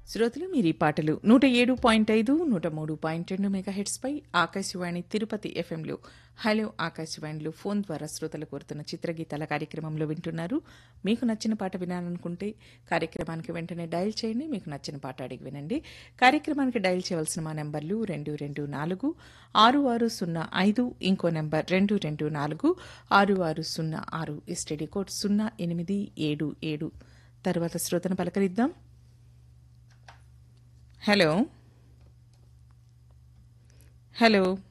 శ్రోతలు మీరు ఈ పాటలు నూట ఏడు పాయింట్ ఐదు నూట మూడు పాయింట్ రెండు మెగా పై ఆకాశవాణి తిరుపతి ఎఫ్ఎంలో హలో ఆకాశవాణిలో ఫోన్ ద్వారా శ్రోతలు కోరుతున్న చిత్రగీతాల కార్యక్రమంలో వింటున్నారు మీకు నచ్చిన పాట వినాలనుకుంటే కార్యక్రమానికి వెంటనే డయల్ చేయండి మీకు నచ్చిన పాట అడిగి వినండి కార్యక్రమానికి డయల్ చేయవలసిన మా నెంబర్లు రెండు రెండు నాలుగు ఆరు ఆరు సున్నా ఐదు ఇంకో నెంబర్ రెండు రెండు నాలుగు ఆరు ఆరు సున్నా ఆరు ఎస్టీడీ కోడ్ సున్నా ఎనిమిది ఏడు ఏడు తర్వాత శ్రోతను పలకరిద్దాం హలో హలో